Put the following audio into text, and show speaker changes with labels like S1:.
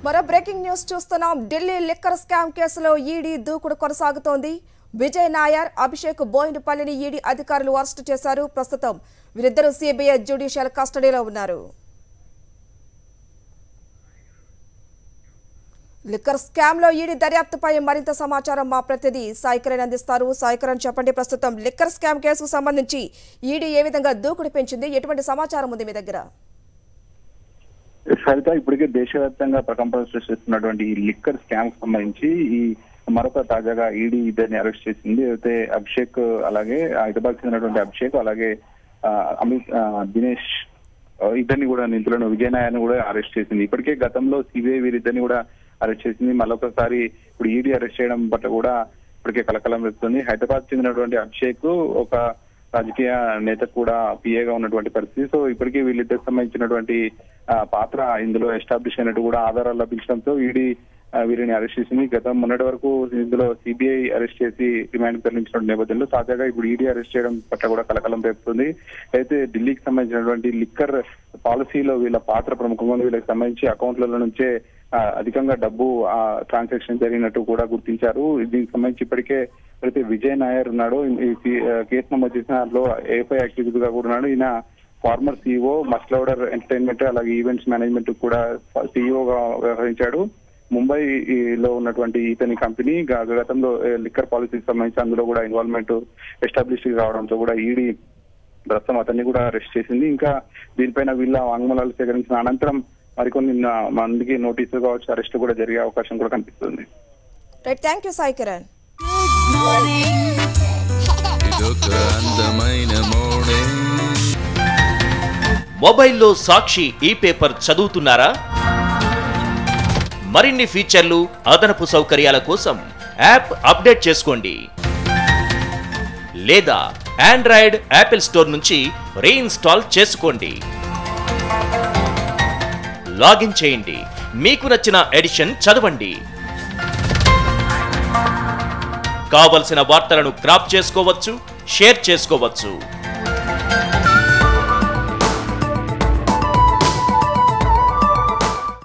S1: మరో breaking news చూస్తున్నాం Delhi liquor scam కేసులో ఈడీ దూకుడు కొనసాగుతోంది విజయ్ నాయర్ అభిషేక్ బోయినపల్లిని ఈడీ అధికారులు అరెస్టు చేశారు ప్రస్తుతం వీరిద్దరూ సిబిఐ జ్యుడిషియల్ కస్టడీలో ఉన్నారు లిక్కర్ స్కామ్ లో ఈడీ దర్యాప్తుపై మరింత సమాచారం మా ప్రతినిధి సాయికరణ్ అందిస్తారు సాయికరణ్ చెప్పండి ప్రస్తుతం లిక్కర్ స్కామ్ కేసుకు సంబంధించి ఈడీ ఏ విధంగా దూకుడు పెంచింది ఎటువంటి సమాచారం ఉంది మీ దగ్గర
S2: సరిత ఇప్పటికే దేశవ్యాప్తంగా ప్రకంపన సృష్టిస్తున్నటువంటి ఈ లిక్కర్ స్కామ్ కు సంబంధించి ఈ మరొక తాజాగా ఈడీ ఇద్దరిని అరెస్ట్ చేసింది అయితే అభిషేక్ అలాగే హైదరాబాద్ చెందినటువంటి అభిషేక్ అలాగే ఆ, అమిత్ ఆ, దినేష్ ఆ, ఇద్దరిని కూడా నిందితులను విజయనాయాన్ని కూడా అరెస్ట్ చేసింది ఇప్పటికే గతంలో సిబిఐ వీరిద్దరిని కూడా అరెస్ట్ చేసింది మరొకసారి ఇప్పుడు ఈడీ అరెస్ట్ చేయడం పట్ల కూడా ఇప్పటికే కలకలం రేపుతుంది హైదరాబాద్ చెందినటువంటి అభిషేక్ ఒక రాజకీయ నేత కూడా పిఏగా ఉన్నటువంటి పరిస్థితి సో ఇప్పటికీ వీళ్ళిద్దరికి సంబంధించినటువంటి ఆ, పాత్ర ఇందులో ఎస్టాబ్లిష్ అయినట్టు కూడా ఆధారాలు లభించడంతో ఈడీ ఆ, వీరిని అరెస్ట్ చేసింది గతం మొన్నటి వరకు ఇందులో సిబిఐ అరెస్ట్ చేసి రిమాండ్ తరలించిన నేపథ్యంలో తాజాగా ఇప్పుడు ఈడీ అరెస్ట్ చేయడం పట్ల కూడా కలకలం రేపుతుంది అయితే ఢిల్లీకి సంబంధించినటువంటి లిక్కర్ పాలసీలో వీళ్ళ పాత్ర ప్రముఖంగా ఉంది. వీళ్ళకి సంబంధించి అకౌంట్లలో నుంచే ఆ, అధికంగా డబ్బు ట్రాన్సాక్షన్ జరిగినట్టు కూడా గుర్తించారు దీనికి సంబంధించి ఇప్పటికే అయితే విజయ్ నాయర్ ఉన్నాడు ఈ సి- ఆ, కేసు నమోదు చేసిన దాంట్లో ఏఫై యాక్టివిటీ గా కూడా ఉన్నాడు ఈయన ఫార్మర్ సిఇఓ మస్లౌడర్ ఎంటర్టైన్మెంట్ అలాగే ఈవెంట్స్ మేనేజ్మెంట్ కూడా సిఇఓగా వ్యవహరించాడు ముంబై లో ఉన్నటువంటి ఇతని కంపెనీ గ- గతంలో లిక్కర్ పాలసీకి సంబంధించి అందులో కూడా ఇన్వాల్వ్మెంట్ ఎస్టాబ్లిష్ కావడంతో కూడా ఈడీ ప్రస్తుతం అతన్ని కూడా అరెస్ట్ చేసింది ఇంకా దీనిపైన వీళ్ళ వాంగ్మూలాలు సేకరించిన అనంతరం మరికొన్ని నా- మందికి నోటీసులు కావచ్చు అరెస్ట్ కూడా జరిగే అవకాశం కూడా కనిపిస్తుంది
S1: రైట్ థ్యాంక్ యూ సాయికిరణ్
S3: ఇదొక అందమైన మోడే
S4: మొబైల్లో సాక్షి ఈ పేపర్ చదువుతున్నారా మరిన్ని ఫీచర్లు అదనపు సౌకర్యాల కోసం యాప్ అప్డేట్ చేసుకోండి లేదా ఆండ్రాయిడ్ యాపిల్ స్టోర్ నుంచి రీఇన్స్టాల్ చేసుకోండి లాగిన్ చేయండి మీకు నచ్చిన ఎడిషన్ చదవండి కావలసిన వార్తలను క్రాప్ చేసుకోవచ్చు షేర్ చేసుకోవచ్చు